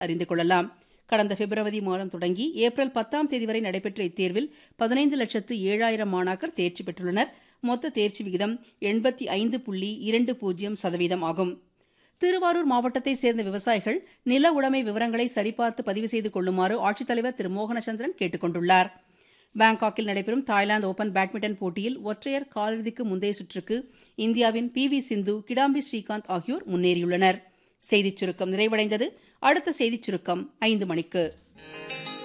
அறிந்து கொள்ளலாம் கடந்த பிப்ரவரி மாதம் தொடங்கி ஏப்ரல் பத்தாம் தேதி வரை நடைபெற்ற இத்தேர்வில் பதினைந்து லட்சத்து ஏழாயிரம் மாணாக்கர் தேர்ச்சி பெற்றுள்ளனர் மொத்த தேர்ச்சி விகிதம் எண்பத்தி ஐந்து புள்ளி இரண்டு பூஜ்ஜியம் சதவீதம் ஆகும் திருவாரூர் மாவட்டத்தை சேர்ந்த விவசாயிகள் நில உடைமை விவரங்களை சரிபார்த்து பதிவு செய்து கொள்ளுமாறு ஆட்சித்தலைவர் திரு மோகனச்சந்திரன் கேட்டுக் கொண்டுள்ளார் பாங்காக்கில் நடைபெறும் தாய்லாந்து ஓபன் பேட்மிண்டன் போட்டியில் ஒற்றையர் காலிறுதிக்கு முந்தைய சுற்றுக்கு இந்தியாவின் பி வி சிந்து கிடாம்பி ஸ்ரீகாந்த் ஆகியோர் முன்னேறியுள்ளனர் செய்திச் சுருக்கம் நிறைவடைந்தது அடுத்த செய்திச் சுருக்கம் ஐந்து மணிக்கு